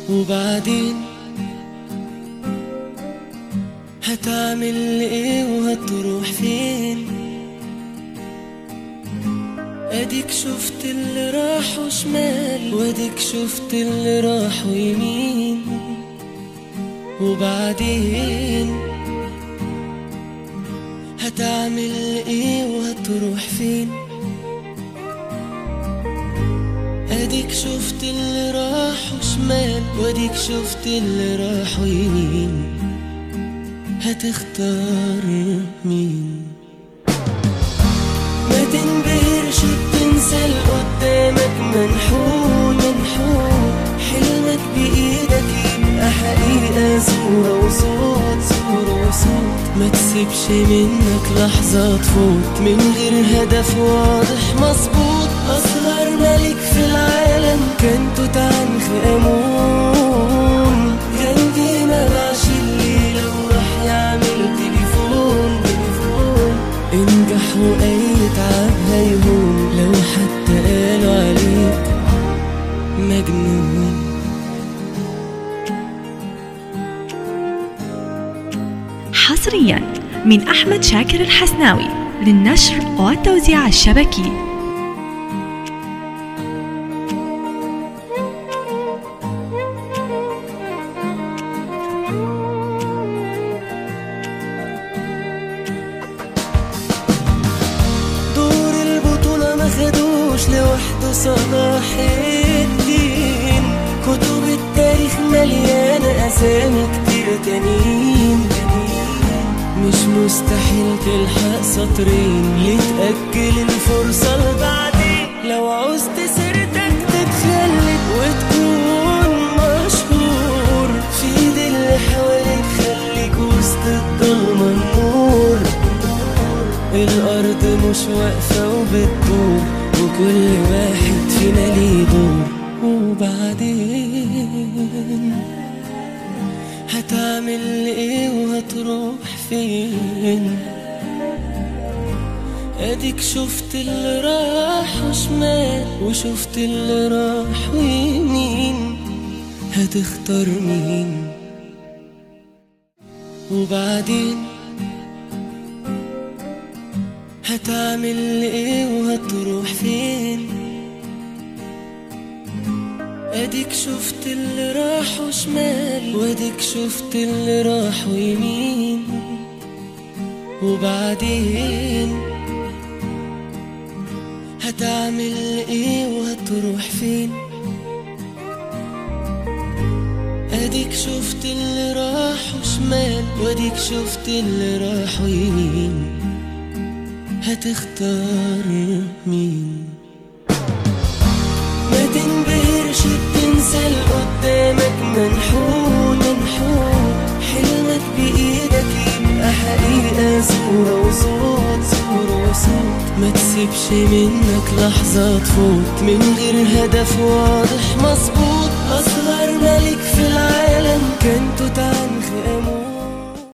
وبعدين هتعمل ايه وهتروح فين اديك شفت اللي راحوا شمال واديك شفت اللي راحوا يمين وبعدين هتعمل ايه وهتروح فين اديك شفت اللي راحوا شمال واديك شفت اللي راحوا يمين هتختار مين ما تنبهرش بتنسى اللي قدامك منحول منحول حلمك بإيدك يبقى حقيقة صورة وصوت صورة وصوت ما تسيبش منك لحظة تفوت من غير هدف واضح مظبوط أصغر ملك في العالم كان توت عنخ آمون غاندي ما باعش الليلة وراح يعمل تليفون تليفون انجح وأي تعب هيهون لو حتى قالوا عليك مجنون حصريا من أحمد شاكر الحسناوي للنشر والتوزيع الشبكي دور البطولة ما خدوش لوحده صلاح الدين كتب التاريخ مليانة أسامي كتير تانيين مش مستحيل تلحق سطرين ليه تأجل الفرصة لبعدين لو عوزت سيرتك تتخلد وتكون مشهور في ايد اللي حواليك خليك وسط الضلمة النور الأرض مش واقفة وبتدور وكل واحد فينا ليه دور وبعدين هتعمل ايه وهتروح فين اديك شفت اللي راح شمال وشفت اللي راح يمين هتختار مين وبعدين هتعمل ايه وهتروح فين اديك شفت اللي راحوا شمال واديك شفت اللي راحوا يمين وبعدين هتعمل ايه وهتروح فين اديك شفت اللي راحوا شمال واديك شفت اللي راحوا يمين هتختار مين ما تنبهرش بتنسى اللي قدامك منحول منحول حلمك بإيدك يبقى حقيقة صورة وصوت صورة وصوت ما تسيبش منك لحظة تفوت من غير هدف واضح مظبوط أصغر ملك في العالم كان توت عنخ آمون